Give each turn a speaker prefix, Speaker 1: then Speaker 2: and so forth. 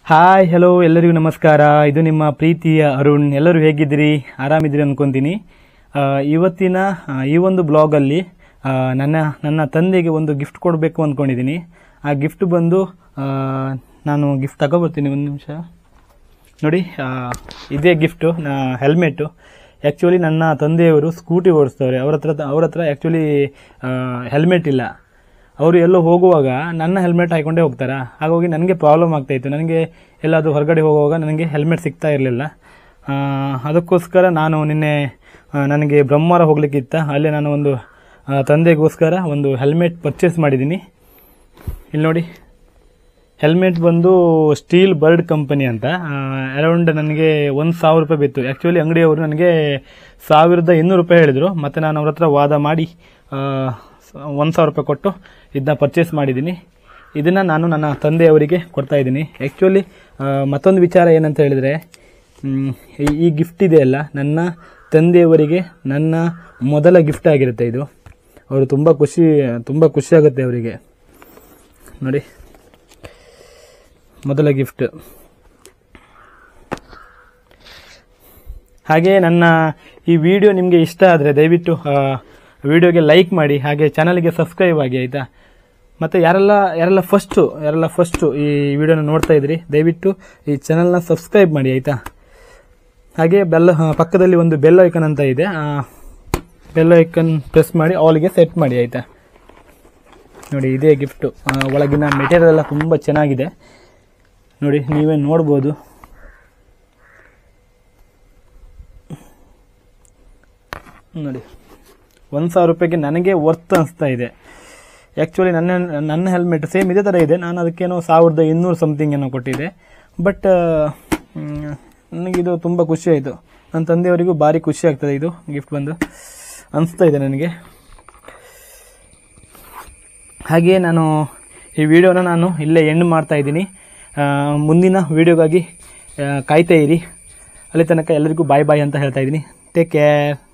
Speaker 1: hi hello ಎಲ್ಲರಿಗೂ ನಮಸ್ಕಾರ ಇದು ನಿಮ್ಮ ಪ್ರೀತಿಯ ಅರುಣ್ ಎಲ್ಲರೂ ಹೇಗಿದ್ದೀರಿ ಆರಾಮಿದ್ದೀರಿ ಅನ್ಕೊಂತೀನಿ ಆ, ಇವತ್ತಿನ ಆ, ಈ ಒಂದು ಬ್ಲಾಗಲ್ಲಿ ಆ, ನನ್ನ ನನ್ನ ತಂದೆಗೆ ಒಂದು ಗಿಫ್ಟ್ ಕೊಡಬೇಕು ಅಂದ್ಕೊಂಡಿದ್ದೀನಿ ಆ ಗಿಫ್ಟ್ ಬಂದು ಆ, ನಾನು ಗಿಫ್ಟ್ ತಗೊಬರ್ತೀನಿ ಒಂದು ನಿಮಿಷ ನೋಡಿ ಆ, ಇದೇ ಗಿಫ್ಟು ಹೆಲ್ಮೆಟ್ಟು ಆ್ಯಕ್ಚುಲಿ ನನ್ನ ತಂದೆಯವರು ಸ್ಕೂಟಿ ಓಡಿಸ್ತವ್ರೆ ಅವ್ರ ಹತ್ರ ಅವ್ರ ಹತ್ರ ಆ್ಯಕ್ಚುಲಿ ಹೆಲ್ಮೆಟ್ ಇಲ್ಲ ಅವರು ಎಲ್ಲೋ ಹೋಗುವಾಗ ನನ್ನ ಹೆಲ್ಮೆಟ್ ಹಾಕೊಂಡೇ ಹೋಗ್ತಾರಾ ಹಾಗಾಗಿ ನನಗೆ ಪ್ರಾಬ್ಲಮ್ ಆಗ್ತಾಯಿತ್ತು ನನಗೆ ಎಲ್ಲಾದರೂ ಹೊರಗಡೆ ಹೋಗುವಾಗ ನನಗೆ ಹೆಲ್ಮೆಟ್ ಸಿಗ್ತಾ ಇರಲಿಲ್ಲ ಅದಕ್ಕೋಸ್ಕರ ನಾನು ನಿನ್ನೆ ಆ, ನನಗೆ ಬ್ರಹ್ಮಾರ ಹೋಗ್ಲಿಕ್ಕಿತ್ತ ಅಲ್ಲೇ ನಾನು ಒಂದು ಆ, ತಂದೆಗೋಸ್ಕರ ಒಂದು ಹೆಲ್ಮೆಟ್ ಪರ್ಚೇಸ್ ಮಾಡಿದ್ದೀನಿ ಇಲ್ಲಿ ನೋಡಿ ಹೆಲ್ಮೆಟ್ ಬಂದು ಸ್ಟೀಲ್ ಬರ್ಡ್ ಕಂಪನಿ ಅಂತ ಅರೌಂಡ್ ನನಗೆ ಒಂದು ಸಾವಿರ ರೂಪಾಯಿ ಬಿತ್ತು ಆ್ಯಕ್ಚುಲಿ ಅಂಗಡಿಯವರು ನನಗೆ ಸಾವಿರದ ಇನ್ನೂರು ರೂಪಾಯಿ ಹೇಳಿದರು ಮತ್ತು ನಾನು ಅವ್ರ ಹತ್ರ ವಾದ ಮಾಡಿ ಒಂದು ಸಾವಿರ ರೂಪಾಯಿ ಕೊಟ್ಟು ಇದನ್ನ ಪರ್ಚೇಸ್ ಮಾಡಿದ್ದೀನಿ ಇದನ್ನು ನಾನು ನನ್ನ ತಂದೆಯವರಿಗೆ ಕೊಡ್ತಾ ಇದ್ದೀನಿ ಆ್ಯಕ್ಚುಲಿ ಮತ್ತೊಂದು ವಿಚಾರ ಏನಂತ ಹೇಳಿದರೆ ಮ್, ಈ- ಈ ಗಿಫ್ಟ್ ಇದೆಯಲ್ಲ ನನ್ನ ತಂದೆಯವರಿಗೆ ನನ್ನ ಮೊದಲ ಗಿಫ್ಟ್ ಆಗಿರುತ್ತೆ ಇದು ಅವರು ತುಂಬ ಖುಷಿ ತುಂಬ ಖುಷಿಯಾಗುತ್ತೆ ಅವರಿಗೆ ನೋಡಿ ಮೊದಲ ಗಿಫ್ಟ್ ಹಾಗೆ ನನ್ನ ಈ ವಿಡಿಯೋ ನಿಮಗೆ ಇಷ್ಟ ಆದರೆ ದಯವಿಟ್ಟು ವಿಡಿಯೋಗೆ ಲೈಕ್ ಮಾಡಿ ಹಾಗೆ ಚಾನಲ್ಗೆ ಸಬ್ಸ್ಕ್ರೈಬ್ ಆಗಿ ಆಯಿತಾ ಮತ್ತು ಯಾರೆಲ್ಲ ಯಾರೆಲ್ಲ ಫಸ್ಟು ಯಾರೆಲ್ಲ ಫಸ್ಟು ಈ ವಿಡಿಯೋನ ನೋಡ್ತಾ ಇದ್ರಿ ದಯವಿಟ್ಟು ಈ ಚಾನಲ್ನ ಸಬ್ಸ್ಕ್ರೈಬ್ ಮಾಡಿ ಆಯಿತಾ ಹಾಗೆ ಬೆಲ್ಲ ಆ, ಪಕ್ಕದಲ್ಲಿ ಒಂದು ಬೆಲ್ ಐಕನ್ ಅಂತ ಇದೆ ಆ ಬೆಲ್ ಐಕನ್ ಪ್ರೆಸ್ ಮಾಡಿ ಆಲ್ಗೆ ಸೆಟ್ ಮಾಡಿ ಆಯಿತಾ ನೋಡಿ ಇದೇ ಗಿಫ್ಟು ಒಳಗಿನ ಮೆಟೀರಿಯಲ್ ಎಲ್ಲ ತುಂಬ ಚೆನ್ನಾಗಿದೆ ನೋಡಿ ನೀವೇ ನೋಡ್ಬೋದು ನೋಡಿ ಒಂದು ಸಾವಿರ ರೂಪಾಯಿಗೆ ನನಗೆ ವರ್ತ್ ಅನಿಸ್ತಾ ಇದೆ ಆ್ಯಕ್ಚುಲಿ ನನ್ನ ನನ್ನ ಹೆಲ್ಮೆಟ್ ಸೇಮ್ ಇದೇ ಥರ ಇದೆ ನಾನು ಅದಕ್ಕೇನೋ ಸಾವಿರದ ಇನ್ನೂರು ಸಮಥಿಂಗ್ ಏನೋ ಕೊಟ್ಟಿದ್ದೆ ಬಟ್ ನನಗಿದು ತುಂಬ ಖುಷಿ ಆಯಿತು ನನ್ನ ತಂದೆಯವರಿಗೂ ಭಾರಿ ಖುಷಿ ಆಗ್ತದೆ ಇದು ಗಿಫ್ಟ್ ಬಂದು ಅನಿಸ್ತಾ ಇದೆ ನನಗೆ ಹಾಗೆಯೇ ನಾನು ಈ ವಿಡಿಯೋನ ನಾನು ಇಲ್ಲೇ ಎಂಡ್ ಮಾಡ್ತಾ ಇದ್ದೀನಿ ಆ, ಮುಂದಿನ ವಿಡಿಯೋಗಾಗಿ ಆ, ಕಾಯ್ತಾ ಇರಿ ಅಲ್ಲಿ ತನಕ ಎಲ್ಲರಿಗೂ ಬಾಯ್ ಬಾಯ್ ಅಂತ ಹೇಳ್ತಾ ಇದ್ದೀನಿ ಟೇಕ್ ಕೇರ್